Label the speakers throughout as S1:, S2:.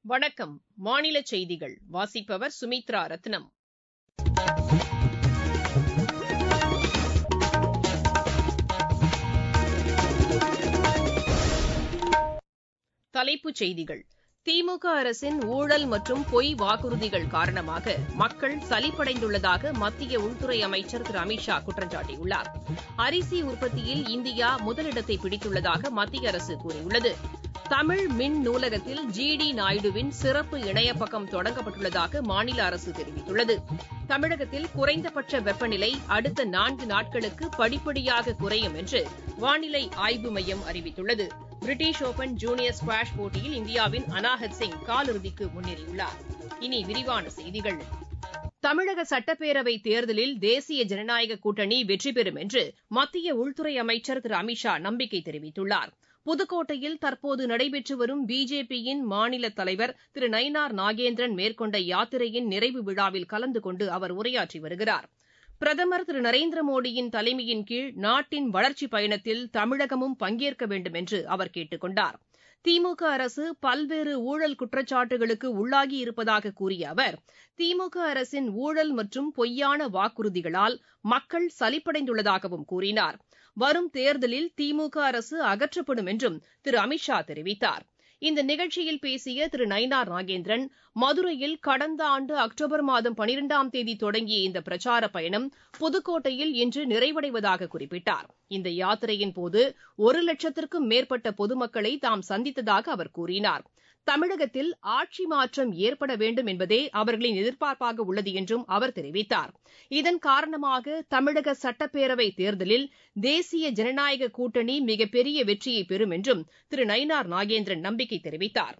S1: வணக்கம் மாநில செய்திகள் வாசிப்பவர் சுமித்ரா ரத்னம் தலைப்புச் செய்திகள் திமுக அரசின் ஊழல் மற்றும் பொய் வாக்குறுதிகள் காரணமாக மக்கள் சலிப்படைந்துள்ளதாக மத்திய உள்துறை அமைச்சர் திரு அமித் ஷா குற்றம் சாட்டியுள்ளார் அரிசி உற்பத்தியில் இந்தியா முதலிடத்தை பிடித்துள்ளதாக மத்திய அரசு கூறியுள்ளது தமிழ் மின் நூலகத்தில் ஜி டி நாயுடுவின் சிறப்பு இணையப்பக்கம் தொடங்கப்பட்டுள்ளதாக மாநில அரசு தெரிவித்துள்ளது தமிழகத்தில் குறைந்தபட்ச வெப்பநிலை அடுத்த நான்கு நாட்களுக்கு படிப்படியாக குறையும் என்று வானிலை ஆய்வு மையம் அறிவித்துள்ளது பிரிட்டிஷ் ஒபன் ஜூனியர் ஸ்குவாஷ் போட்டியில் இந்தியாவின் அனாஹத் சிங் காலிறுதிக்கு முன்னேறியுள்ளார் இனி விரிவான செய்திகள் தமிழக சட்டப்பேரவைத் தேர்தலில் தேசிய ஜனநாயக கூட்டணி வெற்றி பெறும் என்று மத்திய உள்துறை அமைச்சர் திரு அமித் ஷா நம்பிக்கை தெரிவித்துள்ளார் புதுக்கோட்டையில் தற்போது நடைபெற்று வரும் பிஜேபியின் மாநில தலைவர் திரு நயினார் நாகேந்திரன் மேற்கொண்ட யாத்திரையின் நிறைவு விழாவில் கலந்து கொண்டு அவர் உரையாற்றி வருகிறார் பிரதமர் திரு நரேந்திர மோடியின் தலைமையின் கீழ் நாட்டின் வளர்ச்சிப் பயணத்தில் தமிழகமும் பங்கேற்க வேண்டும் என்று அவர் கேட்டுக் கொண்டார் திமுக அரசு பல்வேறு ஊழல் குற்றச்சாட்டுகளுக்கு உள்ளாகி இருப்பதாக கூறிய அவர் திமுக அரசின் ஊழல் மற்றும் பொய்யான வாக்குறுதிகளால் மக்கள் சலிப்படைந்துள்ளதாகவும் கூறினார் வரும் தேர்தலில் திமுக அரசு அகற்றப்படும் என்றும் திரு அமித் ஷா தெரிவித்தார் இந்த நிகழ்ச்சியில் பேசிய திரு நயினார் நாகேந்திரன் மதுரையில் கடந்த ஆண்டு அக்டோபர் மாதம் பனிரெண்டாம் தேதி தொடங்கிய இந்த பிரச்சார பயணம் புதுக்கோட்டையில் இன்று நிறைவடைவதாக குறிப்பிட்டார் இந்த யாத்திரையின் போது ஒரு லட்சத்திற்கும் மேற்பட்ட பொதுமக்களை தாம் சந்தித்ததாக அவர் கூறினார் தமிழகத்தில் ஆட்சி மாற்றம் ஏற்பட வேண்டும் என்பதே அவர்களின் எதிர்பார்ப்பாக உள்ளது என்றும் அவர் தெரிவித்தார் இதன் காரணமாக தமிழக சட்டப்பேரவை தேர்தலில் தேசிய ஜனநாயக கூட்டணி மிகப்பெரிய வெற்றியை பெறும் என்றும் திரு நயினார் நாகேந்திரன் நம்பிக்கை தெரிவித்தார்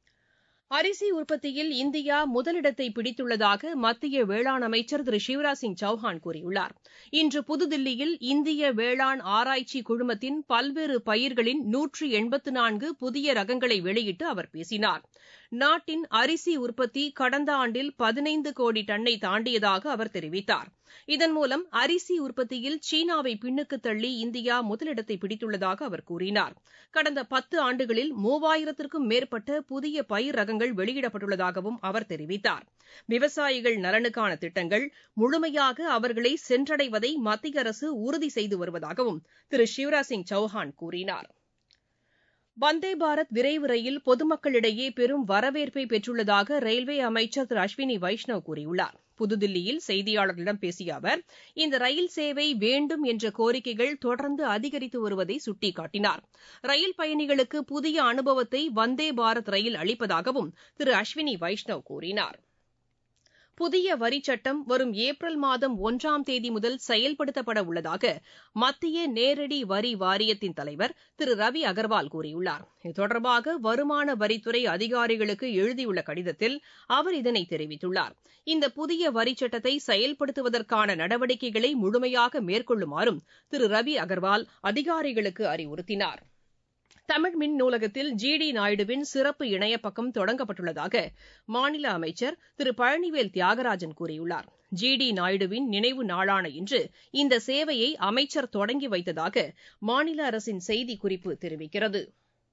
S1: அரிசி உற்பத்தியில் இந்தியா முதலிடத்தை பிடித்துள்ளதாக மத்திய வேளாண் அமைச்சர் திரு சிவராஜ் சிங் சௌஹான் கூறியுள்ளார் இன்று புதுதில்லியில் இந்திய வேளாண் ஆராய்ச்சி குழுமத்தின் பல்வேறு பயிர்களின் நூற்று எண்பத்து நான்கு புதிய ரகங்களை வெளியிட்டு அவர் பேசினார் நாட்டின் அரிசி உற்பத்தி கடந்த ஆண்டில் பதினைந்து கோடி டன்னை தாண்டியதாக அவர் தெரிவித்தார் இதன் மூலம் அரிசி உற்பத்தியில் சீனாவை பின்னுக்கு தள்ளி இந்தியா முதலிடத்தை பிடித்துள்ளதாக அவர் கூறினார் கடந்த பத்து ஆண்டுகளில் மூவாயிரத்திற்கும் மேற்பட்ட புதிய பயிர் ரகங்கள் வெளியிடப்பட்டுள்ளதாகவும் அவர் தெரிவித்தார் விவசாயிகள் நலனுக்கான திட்டங்கள் முழுமையாக அவர்களை சென்றடைவதை மத்திய அரசு உறுதி செய்து வருவதாகவும் திரு சிவராஜ் சிங் சௌஹான் கூறினார் வந்தே பாரத் விரைவு ரயில் பொதுமக்களிடையே பெரும் வரவேற்பை பெற்றுள்ளதாக ரயில்வே அமைச்சர் திரு அஸ்வினி வைஷ்ணவ் கூறியுள்ளார் புதுதில்லியில் செய்தியாளர்களிடம் பேசிய அவர் இந்த ரயில் சேவை வேண்டும் என்ற கோரிக்கைகள் தொடர்ந்து அதிகரித்து வருவதை சுட்டிக்காட்டினார் ரயில் பயணிகளுக்கு புதிய அனுபவத்தை வந்தே பாரத் ரயில் அளிப்பதாகவும் திரு அஸ்வினி வைஷ்ணவ் கூறினார் புதிய வரிச் சட்டம் வரும் ஏப்ரல் மாதம் ஒன்றாம் தேதி முதல் செயல்படுத்தப்பட உள்ளதாக மத்திய நேரடி வரி வாரியத்தின் தலைவர் திரு ரவி அகர்வால் கூறியுள்ளார் இது தொடர்பாக வருமான வரித்துறை அதிகாரிகளுக்கு எழுதியுள்ள கடிதத்தில் அவர் இதனை தெரிவித்துள்ளார் இந்த புதிய வரிச் சட்டத்தை செயல்படுத்துவதற்கான நடவடிக்கைகளை முழுமையாக மேற்கொள்ளுமாறும் திரு ரவி அகர்வால் அதிகாரிகளுக்கு அறிவுறுத்தினார் தமிழ் மின் நூலகத்தில் ஜி டி நாயுடுவின் சிறப்பு இணையப்பக்கம் தொடங்கப்பட்டுள்ளதாக மாநில அமைச்சர் திரு பழனிவேல் தியாகராஜன் கூறியுள்ளார் ஜி டி நாயுடுவின் நினைவு நாளான இன்று இந்த சேவையை அமைச்சர் தொடங்கி வைத்ததாக மாநில அரசின் செய்திக்குறிப்பு தெரிவிக்கிறது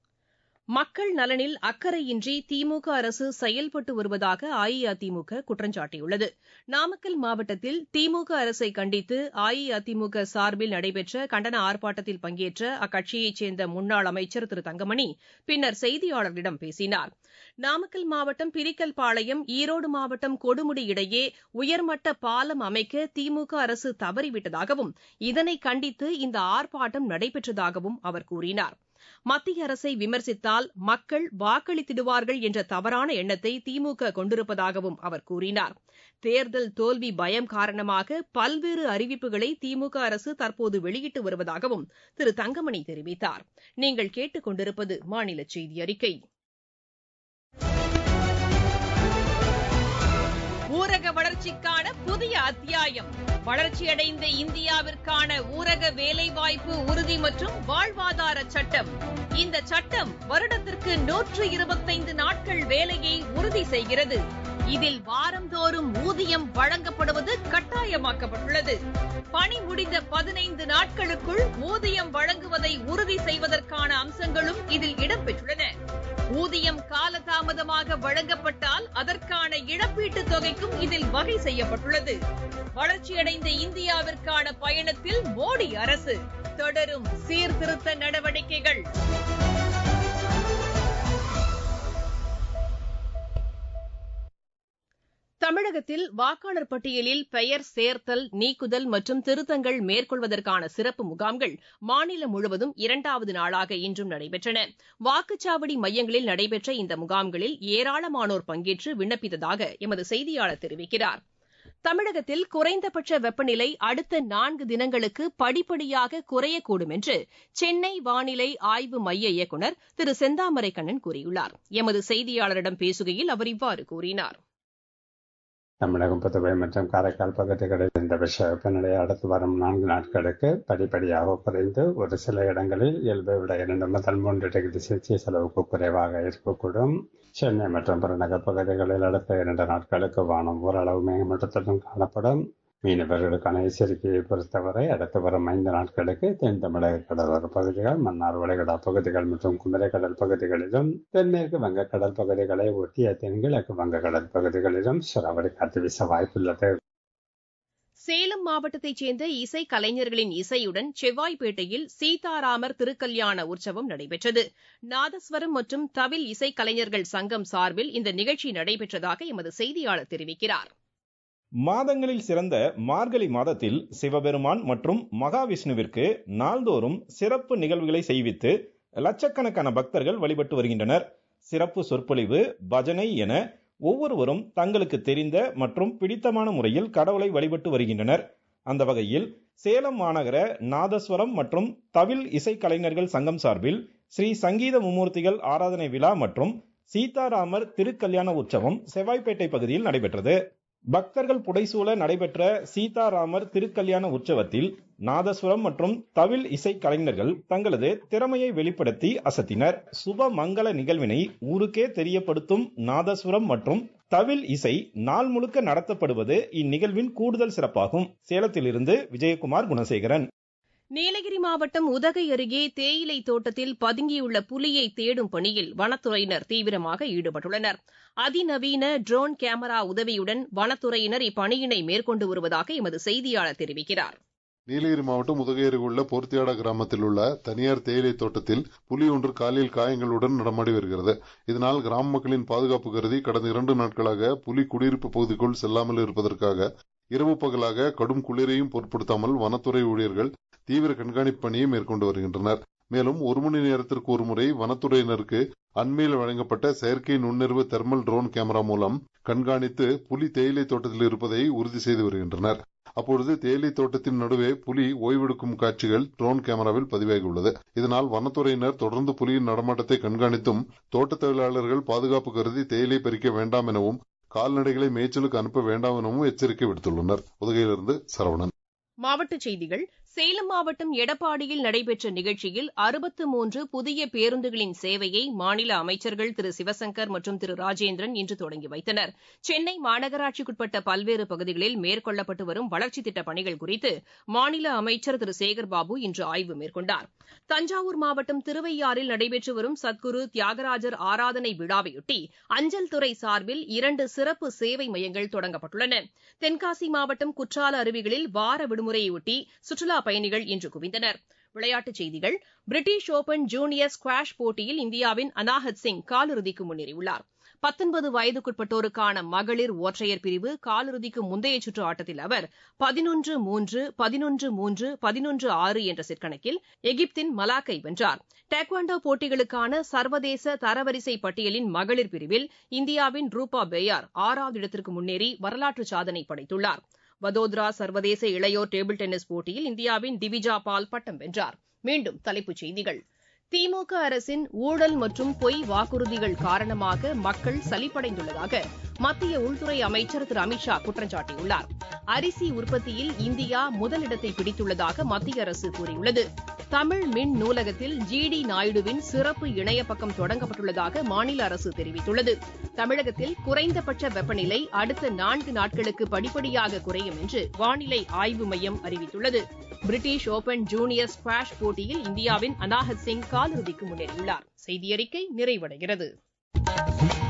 S1: மக்கள் நலனில் அக்கறையின்றி திமுக அரசு செயல்பட்டு வருவதாக அஇஅதிமுக குற்றம் சாட்டியுள்ளது நாமக்கல் மாவட்டத்தில் திமுக அரசை கண்டித்து அஇஅதிமுக சார்பில் நடைபெற்ற கண்டன ஆர்ப்பாட்டத்தில் பங்கேற்ற அக்கட்சியைச் சேர்ந்த முன்னாள் அமைச்சர் திரு தங்கமணி பின்னர் செய்தியாளர்களிடம் பேசினார் நாமக்கல் மாவட்டம் பிரிக்கல்பாளையம் ஈரோடு மாவட்டம் கொடுமுடி இடையே உயர்மட்ட பாலம் அமைக்க திமுக அரசு தவறிவிட்டதாகவும் இதனை கண்டித்து இந்த ஆர்ப்பாட்டம் நடைபெற்றதாகவும் அவர் கூறினார் மத்திய அரசை விமர்சித்தால் மக்கள் வாக்களித்திடுவார்கள் என்ற தவறான எண்ணத்தை திமுக கொண்டிருப்பதாகவும் அவர் கூறினார் தேர்தல் தோல்வி பயம் காரணமாக பல்வேறு அறிவிப்புகளை திமுக அரசு தற்போது வெளியிட்டு வருவதாகவும் திரு தங்கமணி தெரிவித்தார் நீங்கள் கேட்டுக் கொண்டிருப்பது மாநில செய்தி அறிக்கை ஊரக வளர்ச்சிக்கான புதிய அத்தியாயம் வளர்ச்சியடைந்த இந்தியாவிற்கான ஊரக வேலைவாய்ப்பு உறுதி மற்றும் வாழ்வாதார சட்டம் இந்த சட்டம் வருடத்திற்கு நூற்று இருபத்தைந்து நாட்கள் வேலையை உறுதி செய்கிறது இதில் வாரந்தோறும் ஊதியம் வழங்கப்படுவது கட்டாயமாக்கப்பட்டுள்ளது பணி முடிந்த பதினைந்து நாட்களுக்குள் ஊதியம் வழங்குவதை உறுதி செய்வதற்கான அம்சங்களும் இதில் இடம்பெற்றுள்ளன ஊதியம் காலதாமதமாக வழங்கப்பட்டால் அதற்கான இழப்பீட்டுத் தொகைக்கும் இதில் வகை செய்யப்பட்டுள்ளது வளர்ச்சியடைந்த இந்தியாவிற்கான பயணத்தில் மோடி அரசு தொடரும் சீர்திருத்த நடவடிக்கைகள் தமிழகத்தில் வாக்காளர் பட்டியலில் பெயர் சேர்த்தல் நீக்குதல் மற்றும் திருத்தங்கள் மேற்கொள்வதற்கான சிறப்பு முகாம்கள் மாநிலம் முழுவதும் இரண்டாவது நாளாக இன்றும் நடைபெற்றன வாக்குச்சாவடி மையங்களில் நடைபெற்ற இந்த முகாம்களில் ஏராளமானோர் பங்கேற்று விண்ணப்பித்ததாக எமது செய்தியாளர் தெரிவிக்கிறார் தமிழகத்தில் குறைந்தபட்ச வெப்பநிலை அடுத்த நான்கு தினங்களுக்கு படிப்படியாக குறையக்கூடும் என்று சென்னை வானிலை ஆய்வு மைய இயக்குநர் திரு செந்தாமரை கண்ணன் கூறியுள்ளார் எமது செய்தியாளரிடம் பேசுகையில் அவர் இவ்வாறு கூறினார்
S2: தமிழகம் புதுவை மற்றும் காரைக்கால் பகுதிகளில் இந்த விஷ வெப்பநிலை அடுத்து வரும் நான்கு நாட்களுக்கு படிப்படியாக குறைந்து ஒரு சில இடங்களில் இயல்பை விட இரண்டு முதல் மூன்று டிகிரி செல்சியஸ் அளவுக்கு குறைவாக இருக்கக்கூடும் சென்னை மற்றும் புறநகர் பகுதிகளில் அடுத்த இரண்டு நாட்களுக்கு வானம் ஓரளவு மேகமூட்டத்துடன் காணப்படும் மீனவர்களுக்கான எச்சரிக்கையை பொறுத்தவரை அடுத்து வரும் ஐந்து நாட்களுக்கு தென் தமிழக கடலோர பகுதிகள் மன்னார் வளைகுடா பகுதிகள் மற்றும் குமரி கடல் பகுதிகளிலும் தென்மேற்கு வங்கக்கடல் பகுதிகளை ஒட்டிய தென்கிழக்கு வங்கக்கடல் பகுதிகளிலும் சூறாவளி காற்று வீச வாய்ப்புள்ளது
S1: சேலம் மாவட்டத்தைச் சேர்ந்த இசை கலைஞர்களின் இசையுடன் செவ்வாய்ப்பேட்டையில் சீதாராமர் திருக்கல்யாண உற்சவம் நடைபெற்றது நாதஸ்வரம் மற்றும் தவில் இசை கலைஞர்கள் சங்கம் சார்பில் இந்த நிகழ்ச்சி நடைபெற்றதாக எமது செய்தியாளர் தெரிவிக்கிறார்
S3: மாதங்களில் சிறந்த மார்கழி மாதத்தில் சிவபெருமான் மற்றும் மகாவிஷ்ணுவிற்கு நாள்தோறும் சிறப்பு நிகழ்வுகளை செய்வித்து லட்சக்கணக்கான பக்தர்கள் வழிபட்டு வருகின்றனர் சிறப்பு சொற்பொழிவு பஜனை என ஒவ்வொருவரும் தங்களுக்கு தெரிந்த மற்றும் பிடித்தமான முறையில் கடவுளை வழிபட்டு வருகின்றனர் அந்த வகையில் சேலம் மாநகர நாதஸ்வரம் மற்றும் தவில் இசை கலைஞர்கள் சங்கம் சார்பில் ஸ்ரீ சங்கீத மும்மூர்த்திகள் ஆராதனை விழா மற்றும் சீதாராமர் திருக்கல்யாண உற்சவம் செவ்வாய்ப்பேட்டை பகுதியில் நடைபெற்றது பக்தர்கள் புடைசூழ நடைபெற்ற சீதாராமர் திருக்கல்யாண உற்சவத்தில் நாதஸ்வரம் மற்றும் தவில் இசை கலைஞர்கள் தங்களது திறமையை வெளிப்படுத்தி அசத்தினர் சுப மங்கள நிகழ்வினை ஊருக்கே தெரியப்படுத்தும் நாதஸ்வரம் மற்றும் தவில் இசை நாள் முழுக்க நடத்தப்படுவது இந்நிகழ்வின் கூடுதல் சிறப்பாகும் சேலத்திலிருந்து விஜயகுமார் குணசேகரன்
S1: நீலகிரி மாவட்டம் உதகை அருகே தேயிலை தோட்டத்தில் பதுங்கியுள்ள புலியை தேடும் பணியில் வனத்துறையினர் தீவிரமாக ஈடுபட்டுள்ளனர் அதிநவீன ட்ரோன் கேமரா உதவியுடன் வனத்துறையினர் இப்பணியினை மேற்கொண்டு வருவதாக எமது செய்தியாளர் தெரிவிக்கிறார்
S4: நீலகிரி மாவட்டம் உதகையருகு உள்ள போர்த்தியாடா கிராமத்தில் உள்ள தனியார் தேயிலை தோட்டத்தில் புலி ஒன்று காலில் காயங்களுடன் நடமாடி வருகிறது இதனால் கிராம மக்களின் பாதுகாப்பு கருதி கடந்த இரண்டு நாட்களாக புலி குடியிருப்பு பகுதிக்குள் செல்லாமல் இருப்பதற்காக இரவு பகலாக கடும் குளிரையும் பொருட்படுத்தாமல் வனத்துறை ஊழியர்கள் தீவிர கண்காணிப்பு பணியை மேற்கொண்டு வருகின்றனர் மேலும் ஒரு மணி நேரத்திற்கு ஒரு முறை வனத்துறையினருக்கு அண்மையில் வழங்கப்பட்ட செயற்கை நுண்ணறிவு தெர்மல் ட்ரோன் கேமரா மூலம் கண்காணித்து புலி தேயிலை தோட்டத்தில் இருப்பதை உறுதி செய்து வருகின்றனர் அப்பொழுது தேயிலை தோட்டத்தின் நடுவே புலி ஓய்வெடுக்கும் காட்சிகள் ட்ரோன் கேமராவில் பதிவாகியுள்ளது இதனால் வனத்துறையினர் தொடர்ந்து புலியின் நடமாட்டத்தை கண்காணித்தும் தோட்ட தொழிலாளர்கள் பாதுகாப்பு கருதி தேயிலை பறிக்க வேண்டாம் எனவும் கால்நடைகளை மேய்ச்சலுக்கு அனுப்ப வேண்டாம் எனவும் எச்சரிக்கை விடுத்துள்ளனர் உதகையிலிருந்து சரவணன்
S1: மாவட்டச் செய்திகள் சேலம் மாவட்டம் எடப்பாடியில் நடைபெற்ற நிகழ்ச்சியில் அறுபத்து மூன்று புதிய பேருந்துகளின் சேவையை மாநில அமைச்சர்கள் திரு சிவசங்கர் மற்றும் திரு ராஜேந்திரன் இன்று தொடங்கி வைத்தனர் சென்னை மாநகராட்சிக்குட்பட்ட பல்வேறு பகுதிகளில் மேற்கொள்ளப்பட்டு வரும் வளர்ச்சித் திட்டப் பணிகள் குறித்து மாநில அமைச்சர் திரு சேகர்பாபு இன்று ஆய்வு மேற்கொண்டார் தஞ்சாவூர் மாவட்டம் திருவையாறில் நடைபெற்று வரும் சத்குரு தியாகராஜர் ஆராதனை விழாவையொட்டி அஞ்சல் துறை சார்பில் இரண்டு சிறப்பு சேவை மையங்கள் தொடங்கப்பட்டுள்ளன தென்காசி மாவட்டம் குற்றால அருவிகளில் வார விடுமுறையொட்டி சுற்றுலா பயணிகள் இன்று குவிந்தனர் விளையாட்டுச் செய்திகள் பிரிட்டிஷ் ஓபன் ஜூனியர் ஸ்குவாஷ் போட்டியில் இந்தியாவின் அனாஹத் சிங் காலிறுதிக்கு முன்னேறியுள்ளார் பத்தொன்பது வயதுக்குட்பட்டோருக்கான மகளிர் ஒற்றையர் பிரிவு காலிறுதிக்கு முந்தைய சுற்று ஆட்டத்தில் அவர் பதினொன்று மூன்று பதினொன்று மூன்று பதினொன்று ஆறு என்ற செட் கணக்கில் எகிப்தின் மலாக்கை வென்றார் டேக்வாண்டோ போட்டிகளுக்கான சர்வதேச தரவரிசை பட்டியலின் மகளிர் பிரிவில் இந்தியாவின் ரூபா பேயார் ஆறாவது இடத்திற்கு முன்னேறி வரலாற்று சாதனை படைத்துள்ளார் வதோதரா சர்வதேச இளையோர் டேபிள் டென்னிஸ் போட்டியில் இந்தியாவின் திவிஜா பால் பட்டம் வென்றார் மீண்டும் தலைப்புச் செய்திகள் திமுக அரசின் ஊழல் மற்றும் பொய் வாக்குறுதிகள் காரணமாக மக்கள் சலிப்படைந்துள்ளதாக மத்திய உள்துறை அமைச்சர் திரு அமித்ஷா குற்றம் சாட்டியுள்ளார் அரிசி உற்பத்தியில் இந்தியா முதலிடத்தை பிடித்துள்ளதாக மத்திய அரசு கூறியுள்ளது தமிழ் மின் நூலகத்தில் ஜி டி நாயுடுவின் சிறப்பு இணைய பக்கம் தொடங்கப்பட்டுள்ளதாக மாநில அரசு தெரிவித்துள்ளது தமிழகத்தில் குறைந்தபட்ச வெப்பநிலை அடுத்த நான்கு நாட்களுக்கு படிப்படியாக குறையும் என்று வானிலை ஆய்வு மையம் அறிவித்துள்ளது பிரிட்டிஷ் ஓபன் ஜூனியர் ஸ்குவாஷ் போட்டியில் இந்தியாவின் அனாஹத் சிங் காலிறுதிக்கு முன்னேறியுள்ளார் செய்தியறிக்கை நிறைவடைகிறது